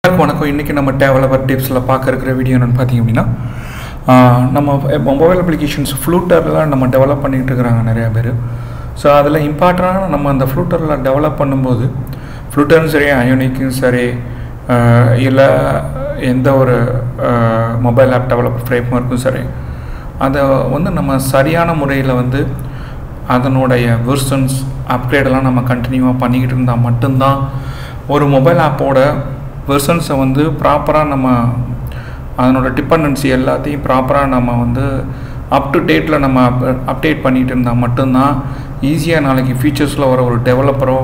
எல்லாருக்கும் வணக்கம் இன்றைக்கி நம்ம டெவலப்பர் டிப்ஸில் பார்க்க இருக்கிற வீடியோ என்னென்னு பார்த்தீங்க அப்படின்னா ஆஹ் நம்ம மொபைல் அப்ளிகேஷன்ஸ் ஃப்ளூட்டர்லாம் நம்ம டெவலப் பண்ணிகிட்டு இருக்கிறாங்க நிறையா பேர் ஸோ அதில் இம்பார்ட்டண்டான நம்ம அந்த ஃப்ளூட்டரில் டெவலப் பண்ணும்போது ஃப்ளூட்டரும் சரி அயோனிக்கும் சரி இல்லை எந்த ஒரு மொபைல் ஆப் டெவலப் ஃப்ரேம் ஒர்க்கும் சரி அதை வந்து நம்ம சரியான முறையில் வந்து அதனுடைய வெர்ஷன்ஸ் அப்கிரேடெல்லாம் நம்ம கண்டினியூவாக பண்ணிக்கிட்டு இருந்தால் மட்டும்தான் ஒரு மொபைல் ஆப்போட வெர்ஷன்ஸை வந்து ப்ராப்பராக நம்ம அதனோட டிபெண்டன்சி எல்லாத்தையும் ப்ராப்பராக நம்ம வந்து அப் டு டேட்டில் நம்ம அப்டேட் பண்ணிகிட்டு இருந்தால் மட்டும்தான் ஈஸியாக நாளைக்கு ஃபியூச்சர்ஸில் வர ஒரு டெவலப்பரோ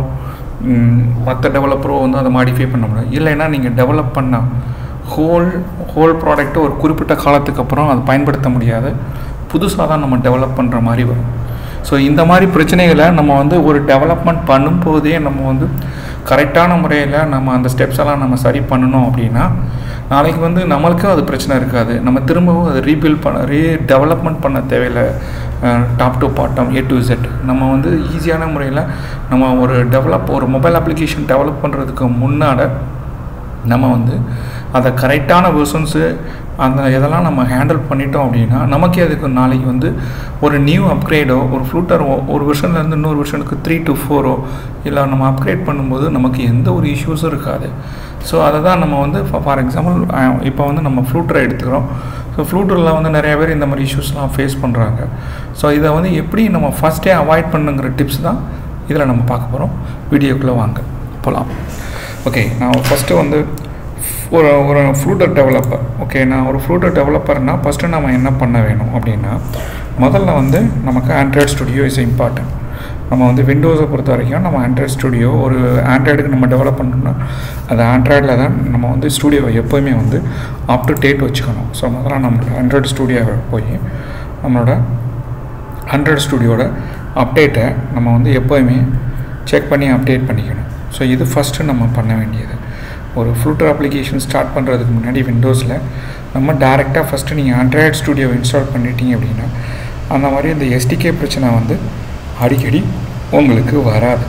மற்ற டெவலப்பரோ வந்து அதை மாடிஃபை பண்ண முடியும் இல்லைன்னா நீங்கள் டெவலப் பண்ண ஹோல் ஹோல் ப்ராடக்ட்டை ஒரு குறிப்பிட்ட காலத்துக்கு அப்புறம் அதை பயன்படுத்த முடியாது புதுசாக தான் நம்ம டெவலப் பண்ணுற மாதிரி வரும் ஸோ இந்த மாதிரி பிரச்சனைகளை நம்ம வந்து ஒரு டெவலப்மெண்ட் பண்ணும்போதே நம்ம வந்து கரெக்டான முறையில் நம்ம அந்த ஸ்டெப்ஸ் எல்லாம் நம்ம சரி பண்ணணும் அப்படின்னா நாளைக்கு வந்து நம்மளுக்கும் அது பிரச்சனை இருக்காது நம்ம திரும்பவும் அதை ரீபில்ட் பண்ண ரீ டெவலப்மெண்ட் பண்ண தேவையில்லை top to bottom A to Z நம்ம வந்து ஈஸியான முறையில் நம்ம ஒரு டெவலப் ஒரு மொபைல் அப்ளிகேஷன் டெவலப் பண்ணுறதுக்கு முன்னாடி நம்ம வந்து அதை கரெக்டான வெர்ஷன்ஸு அந்த இதெல்லாம் நம்ம ஹேண்டில் பண்ணிட்டோம் அப்படின்னா நமக்கே அதுக்கு நாளைக்கு வந்து ஒரு நியூ அப்கிரேடோ ஒரு ஃப்ளூட்டர் ஒரு வெர்ஷன்லேருந்து இன்னொரு வெர்ஷனுக்கு த்ரீ டு ஃபோரோ இல்லை நம்ம அப்கிரேட் பண்ணும்போது நமக்கு எந்த ஒரு இஷ்யூஸும் இருக்காது ஸோ அதை தான் நம்ம வந்து ஃபார் எக்ஸாம்பிள் இப்போ வந்து நம்ம ஃப்ளூட்டரை எடுத்துக்கிறோம் ஸோ ஃப்ளூட்டரில் வந்து நிறைய பேர் இந்த மாதிரி இஷ்யூஸ்லாம் ஃபேஸ் பண்ணுறாங்க ஸோ இதை வந்து எப்படி நம்ம ஃபஸ்ட்டே அவாய்ட் பண்ணுங்கிற டிப்ஸ் தான் இதில் நம்ம பார்க்க போகிறோம் வீடியோக்குள்ளே வாங்க போகலாம் ஓகே நான் ஃபஸ்ட்டு வந்து ஒரு ஒரு ஃப்ளூட்டர் டெவலப்பர் ஓகே நான் ஒரு ஃப்ளூட்டர் டெவலப்பர்னால் ஃபஸ்ட்டு நம்ம என்ன பண்ண வேணும் அப்படின்னா முதல்ல வந்து நமக்கு ஆண்ட்ராய்ட் ஸ்டுடியோ இஸ் இம்பார்ட்டன்ட் நம்ம வந்து விண்டோஸை பொறுத்த வரைக்கும் நம்ம ஆண்ட்ராய்ட் ஸ்டுடியோ ஒரு ஆண்ட்ராய்டுக்கு நம்ம டெவலப் பண்ணோம்னா அது ஆண்ட்ராய்டில் தான் நம்ம வந்து ஸ்டுடியோவை எப்போவுமே வந்து அப் டு டேட் வச்சுக்கணும் ஸோ முதல்ல நம்மளோட ஆண்ட்ராய்டு ஸ்டுடியோவை போய் நம்மளோட ஆண்ட்ராய்டு ஸ்டுடியோட அப்டேட்டை நம்ம வந்து எப்போயுமே செக் பண்ணி அப்டேட் பண்ணிக்கணும் ஸோ இது ஃபஸ்ட்டு நம்ம பண்ண வேண்டியது ஒரு ஃப்ளூட்டர் அப்ளிகேஷன் ஸ்டார்ட் பண்ணுறதுக்கு முன்னாடி விண்டோஸில் நம்ம டேரெக்டாக ஃபஸ்ட்டு நீங்கள் ஆண்ட்ராய்டு ஸ்டுடியோ இன்ஸ்டால் பண்ணிட்டீங்க அப்படின்னா அந்த மாதிரி இந்த எஸ்டிகே பிரச்சனை வந்து அடிக்கடி உங்களுக்கு வராது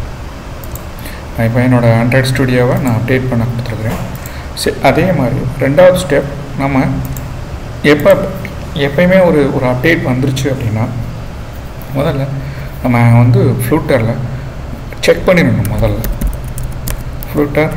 நான் இப்போ என்னோடய ஆண்ட்ராய்டு ஸ்டுடியோவை நான் அப்டேட் பண்ண கொடுத்துருக்குறேன் சரி அதே மாதிரி ரெண்டாவது ஸ்டெப் நம்ம எப்போ எப்பயுமே ஒரு ஒரு அப்டேட் வந்துருச்சு அப்படின்னா முதல்ல நம்ம வந்து ஃப்ளூட்டரில் செக் பண்ணிடணும் முதல்ல ஃப்ளூட்டர்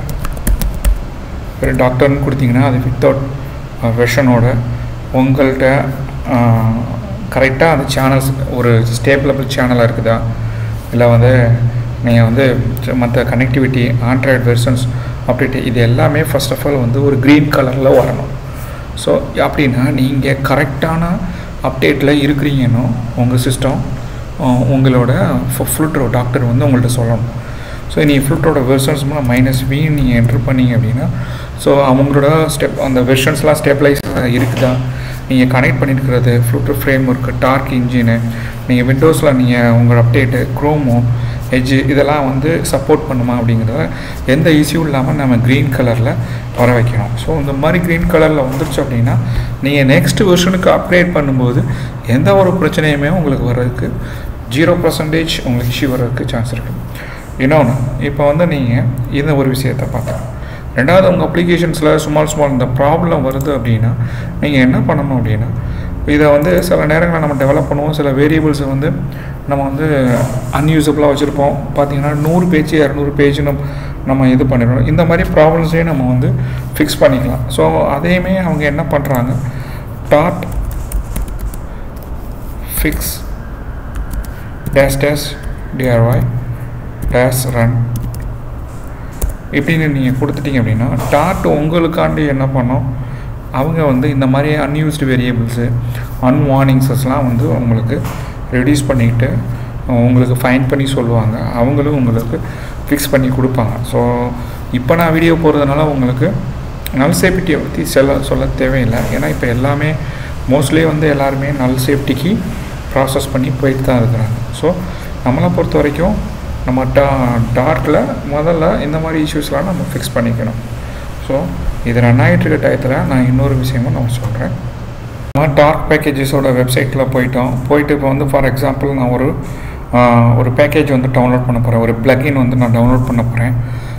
ஒரு டாக்டர்னு கொடுத்தீங்கன்னா அது வித்தவுட் வெர்ஷனோட உங்கள்கிட்ட கரெக்டாக அந்த சேனல்ஸ் ஒரு ஸ்டேபிளபிள் சேனலாக இருக்குதா இல்லை வந்து நீங்கள் வந்து மற்ற கனெக்டிவிட்டி ஆண்ட்ராய்டு வெர்ஷன்ஸ் அப்டேட் இது எல்லாமே ஃபஸ்ட் ஆஃப் ஆல் வந்து ஒரு க்ரீன் கலரில் வரணும் ஸோ அப்படின்னா நீங்கள் கரெக்டான அப்டேட்டில் இருக்கிறீங்கன்னு உங்கள் சிஸ்டம் உங்களோட ஃப்ளூட்டர் டாக்டர் வந்து உங்கள்கிட்ட சொல்லணும் ஸோ நீங்கள் ஃப்ளூட்டரோட வெர்ஷன்ஸ் மூலம் மைனஸ் வி நீங்கள் என்ட்ரு பண்ணீங்க அப்படின்னா ஸோ அவங்களோட ஸ்டெப் அந்த வெர்ஷன்ஸ்லாம் ஸ்டெப்லைஸ் இருக்குதா நீங்கள் கனெக்ட் பண்ணியிருக்கிறது Flutter framework Dart engine நீங்கள் விண்டோஸில் நீங்கள் உங்களோட அப்டேட்டு க்ரோமோ எஜ்ஜு இதெல்லாம் வந்து சப்போர்ட் பண்ணுமா அப்படிங்கிறத எந்த இஷ்யூ இல்லாமல் நம்ம க்ரீன் கலரில் வர வைக்கணும் ஸோ இந்த மாதிரி க்ரீன் கலரில் வந்துருச்சு அப்படின்னா நீங்கள் நெக்ஸ்ட் வெர்ஷனுக்கு அப்கிரேட் பண்ணும்போது எந்த ஒரு பிரச்சனையுமே உங்களுக்கு வர்றதுக்கு ஜீரோ பர்சன்டேஜ் உங்களுக்கு இஷ்யூ வர்றதுக்கு சான்ஸ் இருக்குது இன்னொன்று இப்போ வந்து நீங்கள் இந்த ஒரு விஷயத்தை பார்க்கலாம் ரெண்டாவது உங்கள் அப்ளிகேஷன்ஸில் ஸ்மால் ஸ்மால் இந்த ப்ராப்ளம் வருது அப்படின்னா நீங்கள் என்ன பண்ணணும் அப்படின்னா இதை வந்து சில நேரங்களில் நம்ம டெவலப் பண்ணுவோம் சில வேரியபிள்ஸை வந்து நம்ம வந்து அன்யூசபிளாக வச்சுருப்போம் பார்த்தீங்கன்னா நூறு பேஜ் இரநூறு பேஜ் நம்ம நம்ம இது பண்ணிடுவோம் இந்த மாதிரி ப்ராப்ளம்ஸையும் நம்ம வந்து ஃபிக்ஸ் பண்ணிக்கலாம் ஸோ அதையுமே அவங்க என்ன பண்ணுறாங்க டாட் fix dash dash dry dash run இப்படின்னு நீங்கள் கொடுத்துட்டீங்க அப்படின்னா டாட் உங்களுக்காண்டி என்ன பண்ணோம் அவங்க வந்து இந்த மாதிரி அன்யூஸ்டு வேரியபிள்ஸு அன்வார்னிங்ஸஸ்லாம் வந்து உங்களுக்கு ரெடியூஸ் பண்ணிக்கிட்டு உங்களுக்கு ஃபைன் பண்ணி சொல்லுவாங்க அவங்களும் உங்களுக்கு ஃபிக்ஸ் பண்ணி கொடுப்பாங்க ஸோ இப்போ நான் வீடியோ போகிறதுனால உங்களுக்கு நல் சேஃப்டியை பற்றி சொல்ல சொல்ல தேவையில்லை ஏன்னா இப்போ எல்லாமே மோஸ்ட்லி வந்து எல்லாருமே நல் சேஃப்டிக்கு ப்ராசஸ் பண்ணி போயிட்டு தான் இருக்கிறாங்க ஸோ நம்மளை பொறுத்த வரைக்கும் நம்ம டா டார்க்கில் முதல்ல இந்த மாதிரி இஷ்யூஸ்லாம் நம்ம ஃபிக்ஸ் பண்ணிக்கணும் ஸோ இது ரன் ஆகிட்டு இருக்க டயத்தில் நான் இன்னொரு விஷயமும் நான் சொல்கிறேன் நம்ம டார்க் பேக்கேஜஸோட வெப்சைட்டில் போயிட்டோம் போயிட்டு இப்போ வந்து ஃபார் எக்ஸாம்பிள் நான் ஒரு ஒரு பேக்கேஜ் வந்து டவுன்லோட் பண்ண போகிறேன் ஒரு பிளக்கின் வந்து நான் டவுன்லோட் பண்ண போகிறேன்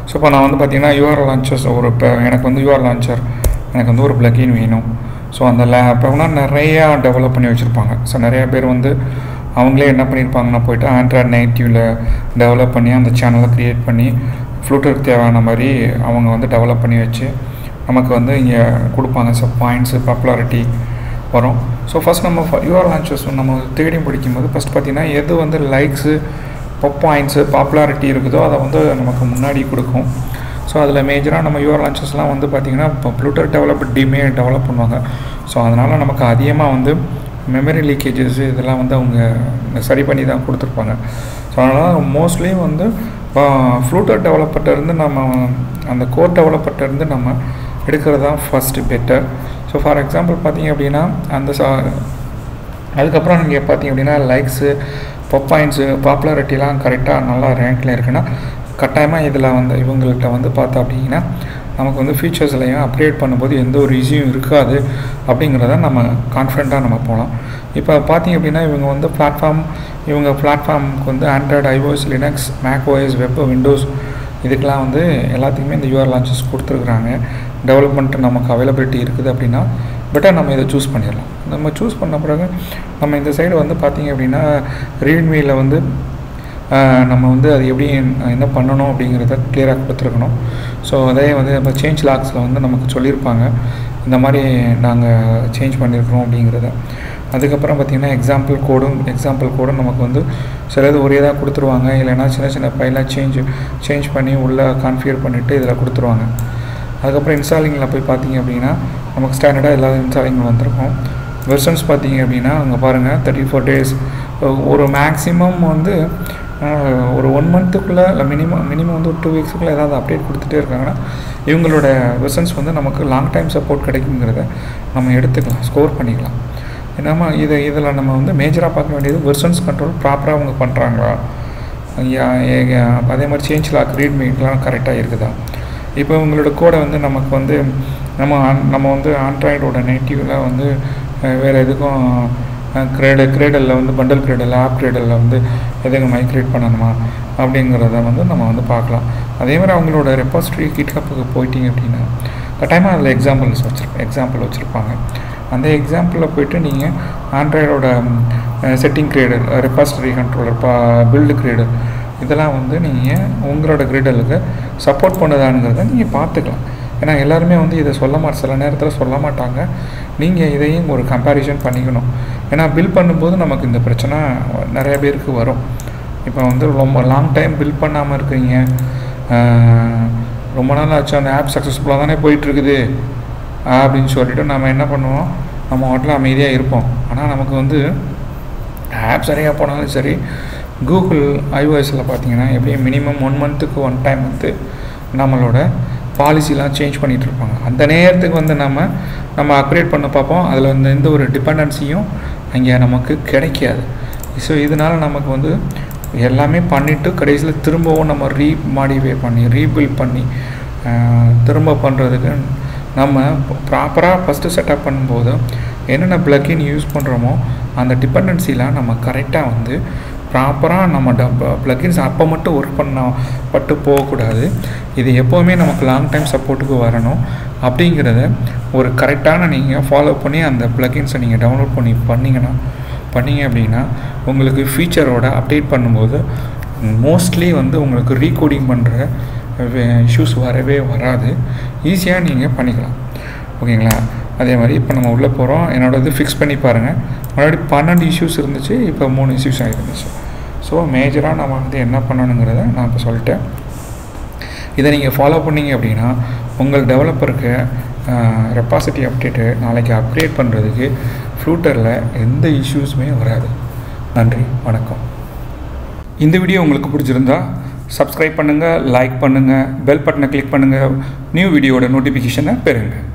ஸோ இப்போ நான் வந்து பார்த்தீங்கன்னா யூஆர் லான்ச்சர்ஸ் ஒரு இப்போ எனக்கு வந்து யூஆர் லான்ச்சர் எனக்கு வந்து ஒரு பிளக்கின் வேணும் ஸோ அந்த லே அப்போனா நிறையா டெவலப் பண்ணி வச்சுருப்பாங்க ஸோ நிறையா பேர் வந்து அவங்களே என்ன பண்ணியிருப்பாங்கன்னா போயிட்டு ஆண்ட்ராய்ட் நைட்டிவில் டெவலப் பண்ணி அந்த சேனலை க்ரியேட் பண்ணி ஃப்ளூட்டருக்கு தேவையான மாதிரி அவங்க வந்து டெவலப் பண்ணி வச்சு நமக்கு வந்து இங்கே கொடுப்பாங்க ஸோ பாயிண்ட்ஸு பாப்புலாரிட்டி வரும் ஸோ ஃபஸ்ட் நம்ம யூஆர் லான்ச்சர்ஸ் நம்ம தேடி பிடிக்கும்போது ஃபஸ்ட் பார்த்திங்கன்னா எது வந்து லைக்ஸு பப் பாயிண்ட்ஸு பாப்புலாரிட்டி இருக்குதோ அதை வந்து நமக்கு முன்னாடி கொடுக்கும் ஸோ அதில் மேஜராக நம்ம யூஆர் லான்ச்சஸ்லாம் வந்து பார்த்திங்கன்னா இப்போ ப்ளூட்டர் டெவலப் டிமே டெவலப் பண்ணுவாங்க ஸோ அதனால் நமக்கு அதிகமாக வந்து மெமரி லீக்கேஜஸ் இதெல்லாம் வந்து அவங்க சரி பண்ணி தான் கொடுத்துருப்பாங்க ஸோ அதனால் மோஸ்ட்லி வந்து இப்போ ஃப்ளூட்டர் டெவலப்பர்கிட்ட நம்ம அந்த கோர் டெவலப்பர்கிட்ட இருந்து நம்ம எடுக்கிறது தான் first better so for example பார்த்தீங்க அப்படின்னா அந்த சா அதுக்கப்புறம் நீங்கள் பார்த்தீங்க அப்படின்னா லைக்ஸு பப் பாயிண்ட்ஸு பாப்புலாரிட்டிலாம் கரெக்டாக நல்லா ரேங்க்கில் இருக்குன்னா கட்டாயமாக இதில் வந்து இவங்கள்ட்ட வந்து பார்த்தா அப்படிங்கன்னா நமக்கு வந்து ஃபீச்சர்ஸ்லையும் அப்டேட் பண்ணும்போது எந்த ஒரு இஷ்யூவும் இருக்காது அப்படிங்கிறத நம்ம கான்ஃபிடண்ட்டாக நம்ம போகலாம் இப்போ பார்த்தீங்க அப்படின்னா இவங்க வந்து பிளாட்ஃபார்ம் இவங்க பிளாட்ஃபார்முக்கு வந்து Android iOS Linux Mac OS web Windows இதுக்கெலாம் வந்து எல்லாத்துக்குமே இந்த யூஆர் லான்ச்சஸ் கொடுத்துருக்குறாங்க டெவலப்மெண்ட் நமக்கு அவைலபிலிட்டி இருக்குது அப்படின்னா பெட்டர் நம்ம இதை சூஸ் பண்ணிடலாம் நம்ம சூஸ் பண்ண பிறகு நம்ம இந்த சைடு வந்து பார்த்திங்க அப்படின்னா ரீட்மியில் வந்து நம்ம வந்து அது எப்படி என்ன பண்ணணும் அப்படிங்கிறத கிளியராக கொடுத்துருக்கணும் ஸோ அதே வந்து இப்போ சேஞ்ச் லாக்ஸில் வந்து நமக்கு சொல்லியிருப்பாங்க இந்த மாதிரி நாங்கள் சேஞ்ச் பண்ணியிருக்கிறோம் அப்படிங்கிறத அதுக்கப்புறம் பார்த்திங்கன்னா எக்ஸாம்பிள் கோடும் எக்ஸாம்பிள் கோடும் நமக்கு வந்து சிலது ஒரே தான் கொடுத்துருவாங்க இல்லைன்னா சின்ன சின்ன ஃபைலாக சேஞ்ச் சேஞ்ச் பண்ணி உள்ளே கான்ஃபிகர் பண்ணிவிட்டு இதில் கொடுத்துருவாங்க அதுக்கப்புறம் இன்ஸ்டாலிங்கில் போய் பார்த்தீங்க அப்படின்னா நமக்கு ஸ்டாண்டர்டாக எல்லா இன்ஸ்டாலிங் வந்திருக்கும் வெர்ஷன்ஸ் பார்த்தீங்க அப்படின்னா அங்கே பாருங்கள் தேர்ட்டி ஃபோர் டேஸ் ஒரு மேக்ஸிமம் வந்து ஒரு ஒன் மந்த்துக்குள்ளே இல்லை மினிமம் மினிமம் வந்து ஒரு டூ வீக்ஸுக்குள்ளே ஏதாவது அப்டேட் கொடுத்துட்டே இருக்காங்கன்னா இவங்களோட வெர்ஷன்ஸ் வந்து நமக்கு லாங் டைம் சப்போர்ட் கிடைக்குங்கிறத நம்ம எடுத்துக்கலாம் ஸ்கோர் பண்ணிக்கலாம் நம்ம இதை இதில் நம்ம வந்து மேஜராக பார்க்க வேண்டியது வெர்ஷன்ஸ் கண்ட்ரோல் ப்ராப்பராக அவங்க பண்ணுறாங்களா அதே மாதிரி சேஞ்ச் லாக் ரீட்மீட்லாம் கரெக்டாக இருக்குதா இப்போ உங்களோட கோடை வந்து நமக்கு வந்து நம்ம நம்ம வந்து ஆண்ட்ராய்டோட நெட்டிவில் வந்து வேறு எதுக்கும் கிரேடு கிரேடலில் வந்து பண்டல் கிரேடல் ஆப் கிரேடலில் வந்து எதுக்கு மைக்ரேட் பண்ணணுமா அப்படிங்கிறத வந்து நம்ம வந்து பார்க்கலாம் அதே மாதிரி அவங்களோட ரெப்பாசிட்ரி கிட்ஹப்புக்கு போயிட்டீங்க அப்படின்னா கட்டாயமாக அதில் எக்ஸாம்பிள்ஸ் வச்சுருப்பேன் எக்ஸாம்பிள் வச்சுருப்பாங்க அந்த எக்ஸாம்பிளில் போய்ட்டு நீங்கள் ஆண்ட்ராய்டோட செட்டிங் கிரேடர் ரெப்பாசிட்டரி கண்ட்ரோலர் பா பில்டு கிரேடர் இதெல்லாம் வந்து நீங்கள் உங்களோட கிரேடலுக்கு சப்போர்ட் பண்ணுதானுங்கிறத நீங்கள் பார்த்துக்கலாம் ஏன்னா எல்லாருமே வந்து இதை சொல்ல மாட்ட சில நேரத்தில் சொல்ல மாட்டாங்க நீங்கள் இதையும் ஒரு கம்பேரிசன் பண்ணிக்கணும் ஏன்னா பில் பண்ணும்போது நமக்கு இந்த பிரச்சனை நிறைய பேருக்கு வரும் இப்போ வந்து ரொம்ப லாங் டைம் பில் பண்ணாமல் இருக்கீங்க ரொம்ப நாள் ஆச்சு அந்த ஆப் சக்ஸஸ்ஃபுல்லாக தானே போயிட்டுருக்குது அப்படின்னு சொல்லிட்டு நம்ம என்ன பண்ணுவோம் நம்ம ஹோட்டலில் அமைதியாக இருப்போம் ஆனால் நமக்கு வந்து ஆப் சரியாக போனாலும் சரி கூகுள் ஐஓஎஸில் பார்த்தீங்கன்னா எப்படியும் மினிமம் ஒன் மந்த்துக்கு ஒன் டைம் வந்து நம்மளோட பாலிசிலாம் சேஞ்ச் பண்ணிகிட்டு இருப்பாங்க அந்த நேரத்துக்கு வந்து நம்ம நம்ம அப்கிரேட் பண்ண பார்ப்போம் அதில் வந்து எந்த ஒரு டிபெண்டன்சியும் அங்கே நமக்கு கிடைக்காது ஸோ இதனால் நமக்கு வந்து எல்லாமே பண்ணிவிட்டு கடைசியில் திரும்பவும் நம்ம ரீ மாடிஃபை பண்ணி ரீபில்ட் பண்ணி திரும்ப பண்ணுறதுக்கு நம்ம ப்ராப்பராக ஃபஸ்ட்டு செட்டப் பண்ணும்போது என்னென்ன ப்ளக்கின் யூஸ் பண்ணுறோமோ அந்த டிபெண்டன்சிலாம் நம்ம கரெக்டாக வந்து ப்ராப்பராக நம்ம ட ப்ளக்கின்ஸ் அப்போ மட்டும் ஒர்க் பண்ண பட்டு போகக்கூடாது இது எப்போவுமே நமக்கு லாங் டைம் சப்போர்ட்டுக்கு வரணும் அப்படிங்கிறத ஒரு கரெக்டான நீங்கள் ஃபாலோ பண்ணி அந்த ப்ளக்கின்ஸை நீங்கள் டவுன்லோட் பண்ணி பண்ணிங்கன்னா பண்ணிங்க அப்படின்னா உங்களுக்கு ஃபீச்சரோட அப்டேட் பண்ணும்போது மோஸ்ட்லி வந்து உங்களுக்கு ரீகோடிங் பண்ணுற இஷ்யூஸ் வரவே வராது ஈஸியாக நீங்கள் பண்ணிக்கலாம் ஓகேங்களா அதே மாதிரி இப்போ நம்ம உள்ளே போகிறோம் என்னோடது ஃபிக்ஸ் பண்ணி பாருங்கள் முன்னாடி பன்னெண்டு இஷ்யூஸ் இருந்துச்சு இப்போ மூணு இஷ்யூஸ் ஆகிருந்துச்சு ஸோ மேஜராக நம்ம வந்து என்ன பண்ணணுங்கிறத நான் இப்போ சொல்லிட்டேன் இதை நீங்கள் ஃபாலோ பண்ணீங்க அப்படின்னா உங்கள் டெவலப்பருக்கு ரெப்பாசிட்டி அப்டேட்டு நாளைக்கு அப்கிரேட் பண்ணுறதுக்கு ஃப்ளூட்டரில் எந்த இஷ்யூஸுமே வராது நன்றி வணக்கம் இந்த வீடியோ உங்களுக்கு பிடிச்சிருந்தா சப்ஸ்கிரைப் பண்ணுங்கள் லைக் பண்ணுங்கள் பெல் பட்டனை கிளிக் பண்ணுங்கள் நியூ வீடியோட நோட்டிஃபிகேஷனை பெறுங்க